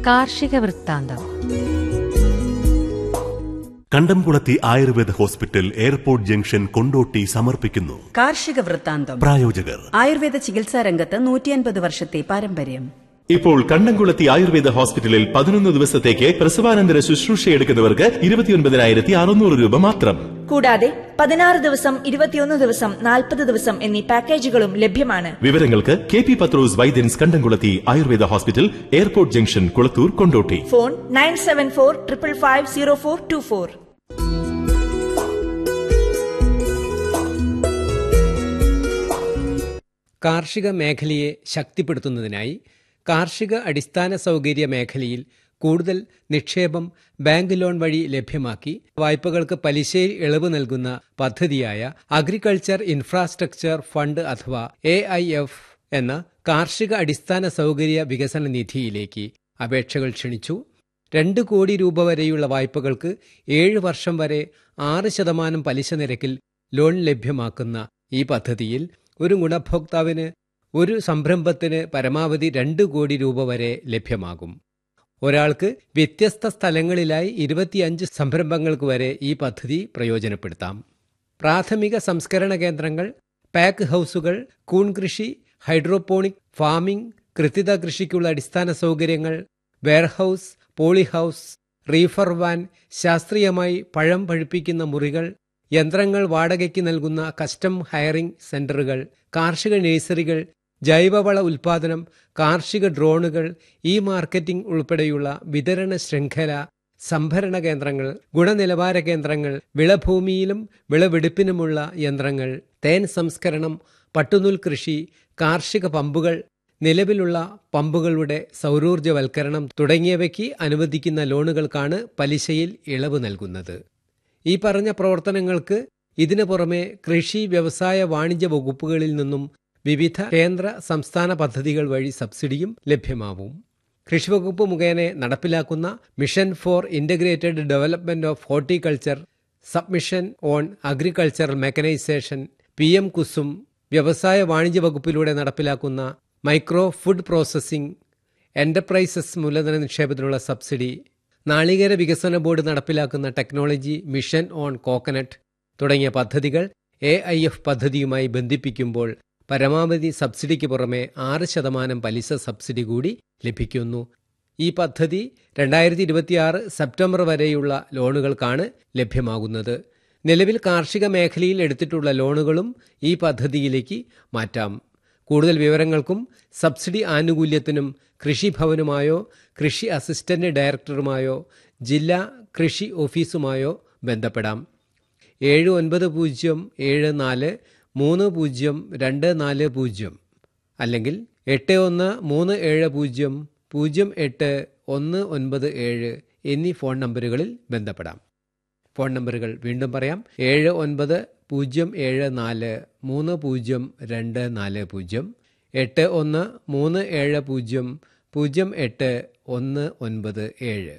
കാർഷിക വൃത്താന്തം Kandamkulathi Ayurveda hospital airport junction Kondotty സമർപ്പിക്കുന്നു കാർഷിക വൃത്താന്തം പ്രായോജകർ ആയുർവേദ ചികിത്സാ രംഗത്ത് നൂറ്റിയൻപത് വർഷത്തെ പാരമ്പര്യം ഇപ്പോൾ കണ്ടംകുളത്തി ആയുർവേദ ഹോസ്പിറ്റലിൽ പതിനൊന്ന് ദിവസത്തേക്ക് പ്രസവാനന്തര ശുശ്രൂഷയെടുക്കുന്നവർക്ക് ഇരുപത്തിയൊൻപതിനായിരത്തി അറുന്നൂറ് രൂപ മാത്രം കൂടാതെ പതിനാറ് ദിവസം ഇരുപത്തിയൊന്ന് ദിവസം നാൽപ്പത് ദിവസം എന്നീ പാക്കേജുകളും ലഭ്യമാണ് വിവരങ്ങൾക്ക് K P Pathros Vaidyans Kandamkulathi Ayurveda hospital airport junction Kulathur Kondotty phone nine seven four triple five zero four two four കാർഷിക മേഖലയെ ശക്തിപ്പെടുത്തുന്നതിനായി കാർഷിക അടിസ്ഥാന സൗകര്യ മേഖലയിൽ കൂടുതൽ നിക്ഷേപം ബാങ്ക് ലോൺ വഴി ലഭ്യമാക്കി വായ്പകൾക്ക് പലിശയിൽ ഇളവ് നൽകുന്ന പദ്ധതിയായ അഗ്രികൾച്ചർ ഇൻഫ്രാസ്ട്രക്ചർ ഫണ്ട് അഥവാ എ എന്ന കാർഷിക അടിസ്ഥാന സൗകര്യ വികസന നിധിയിലേക്ക് അപേക്ഷകൾ ക്ഷണിച്ചു രണ്ട് കോടി രൂപ വരെയുള്ള വായ്പകൾക്ക് ഏഴ് വർഷം വരെ ആറ് ശതമാനം പലിശ നിരക്കിൽ ലോൺ ലഭ്യമാക്കുന്ന ഈ പദ്ധതിയിൽ ഒരു ഗുണഭോക്താവിന് ഒരു സംരംഭത്തിന് പരമാവധി രണ്ട് കോടി രൂപ വരെ ലഭ്യമാകും ഒരാൾക്ക് വ്യത്യസ്ത സ്ഥലങ്ങളിലായി ഇരുപത്തിയഞ്ച് സംരംഭങ്ങൾക്ക് വരെ ഈ പദ്ധതി പ്രയോജനപ്പെടുത്താം പ്രാഥമിക സംസ്കരണ കേന്ദ്രങ്ങൾ പാക്ക് ഹൗസുകൾ കൂൺ കൃഷി ഹൈഡ്രോപോണിക് ഫാമിംഗ് കൃത്യത കൃഷിക്കുള്ള അടിസ്ഥാന സൗകര്യങ്ങൾ വെയർഹൌസ് പോളിഹൌസ് റീഫർ വാൻ ശാസ്ത്രീയമായി പഴം പഴുപ്പിക്കുന്ന മുറികൾ യന്ത്രങ്ങൾ വാടകയ്ക്ക് നൽകുന്ന കസ്റ്റം ഹയറിംഗ് സെന്ററുകൾ കാർഷിക നഴ്സറികൾ ജൈവവള ഉൽപാദനം കാർഷിക ഡ്രോണുകൾ ഇ മാർക്കറ്റിംഗ് ഉൾപ്പെടെയുള്ള വിതരണ ശൃംഖല സംഭരണ കേന്ദ്രങ്ങൾ ഗുണനിലവാര കേന്ദ്രങ്ങൾ വിളഭൂമിയിലും വിളവെടുപ്പിനുമുള്ള യന്ത്രങ്ങൾ തേൻ സംസ്കരണം പട്ടുനൂൽ കൃഷി കാർഷിക പമ്പുകൾ നിലവിലുള്ള പമ്പുകളുടെ സൗരോർജ്ജവൽക്കരണം തുടങ്ങിയവയ്ക്ക് അനുവദിക്കുന്ന ലോണുകൾക്കാണ് പലിശയിൽ ഇളവ് നൽകുന്നത് ഈ പറഞ്ഞ പ്രവർത്തനങ്ങൾക്ക് ഇതിനു പുറമെ കൃഷി വ്യവസായ വാണിജ്യ വകുപ്പുകളിൽ നിന്നും വിവിധ കേന്ദ്ര സംസ്ഥാന പദ്ധതികൾ വഴി സബ്സിഡിയും ലഭ്യമാവും കൃഷിവകുപ്പ് മുഖേന നടപ്പിലാക്കുന്ന mission for integrated development of horticulture submission on agricultural mechanisation P M Kusum വ്യവസായ വാണിജ്യ വകുപ്പിലൂടെ നടപ്പിലാക്കുന്ന മൈക്രോ ഫുഡ് പ്രോസസ്സിംഗ് എന്റർപ്രൈസസ് മൂലധന നിക്ഷേപത്തിനുള്ള സബ്സിഡി നാളികേര വികസന ബോർഡ് നടപ്പിലാക്കുന്ന ടെക്നോളജി മിഷൻ ഓൺ കോക്കനട്ട് തുടങ്ങിയ പദ്ധതികൾ എ ഐ എഫ് പദ്ധതിയുമായി ബന്ധിപ്പിക്കുമ്പോൾ പരമാവധി സബ്സിഡിക്ക് പുറമെ ആറ് ശതമാനം പലിശ സബ്സിഡി കൂടി ലഭിക്കുന്നു ഈ പദ്ധതി രണ്ടായിരത്തി ഇരുപത്തിയാറ് സെപ്റ്റംബർ വരെയുള്ള ലോണുകൾക്കാണ് ലഭ്യമാകുന്നത് നിലവിൽ കാർഷിക മേഖലയിൽ എടുത്തിട്ടുള്ള ലോണുകളും ഈ പദ്ധതിയിലേക്ക് മാറ്റാം കൂടുതൽ വിവരങ്ങൾക്കും സബ്സിഡി ആനുകൂല്യത്തിനും കൃഷിഭവനുമായോ കൃഷി അസിസ്റ്റന്റ് ഡയറക്ടറുമായോ ജില്ലാ കൃഷി ഓഫീസുമായോ ബന്ധപ്പെടാം ഏഴ് ഒൻപത് പൂജ്യം ഏഴ് നാല് മൂന്ന് പൂജ്യം രണ്ട് നാല് പൂജ്യം അല്ലെങ്കിൽ എട്ട് ഒന്ന് മൂന്ന് ഏഴ് പൂജ്യം പൂജ്യം എട്ട് ഒന്ന് ഒൻപത് ഏഴ് എന്നീ ഫോൺ നമ്പറുകളിൽ ബന്ധപ്പെടാം ഫോൺ നമ്പറുകൾ വീണ്ടും പറയാം ഏഴ് ഒൻപത് പൂജ്യം ഏഴ് നാല് മൂന്ന് പൂജ്യം രണ്ട് നാല് പൂജ്യം എട്ട് ഒന്ന് മൂന്ന് ഏഴ് പൂജ്യം പൂജ്യം എട്ട് ഒന്ന് ഒൻപത് ഏഴ്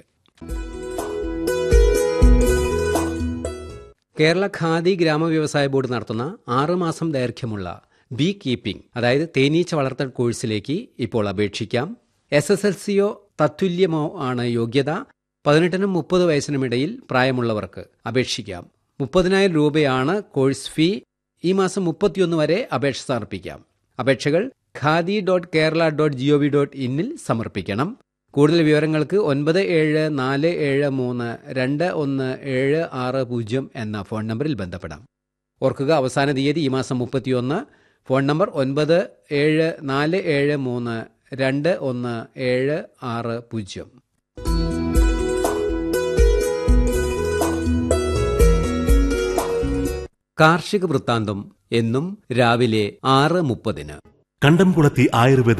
കേരള ഖാദി ഗ്രാമവ്യവസായ ബോർഡ് നടത്തുന്ന ആറുമാസം ദൈർഘ്യമുള്ള ബീ കീപ്പിംഗ് അതായത് തേനീച്ച വളർത്തൽ കോഴ്സിലേക്ക് ഇപ്പോൾ അപേക്ഷിക്കാം എസ് എസ് എൽ സിയോ തത്തുല്യമോ ആണ് യോഗ്യത പതിനെട്ടിനും മുപ്പത് വയസ്സിനുമിടയിൽ പ്രായമുള്ളവർക്ക് അപേക്ഷിക്കാം മുപ്പതിനായിരം രൂപയാണ് കോഴ്സ് ഫീ ഈ മാസം മുപ്പത്തിയൊന്ന് വരെ അപേക്ഷ സമർപ്പിക്കാം അപേക്ഷകൾ Khadi dot Kerala dot G O V dot ഇന്നിൽ സമർപ്പിക്കണം കൂടുതൽ വിവരങ്ങൾക്ക് ഒൻപത് ഏഴ് നാല് ഏഴ് മൂന്ന് രണ്ട് ഒന്ന് ഏഴ് ആറ് പൂജ്യം എന്ന ഫോൺ നമ്പറിൽ ബന്ധപ്പെടാം ഓർക്കുക അവസാന തീയതി ഈ മാസം മുപ്പത്തിയൊന്ന് ഫോൺ നമ്പർ ഒൻപത് ഏഴ് നാല് ഏഴ് മൂന്ന് രണ്ട് ഒന്ന് ഏഴ് ആറ് പൂജ്യം കാർഷിക വൃത്താന്തം എന്നും രാവിലെ ആറ് മുപ്പതിന് കണ്ടംകുളത്തി ആയുർവേദ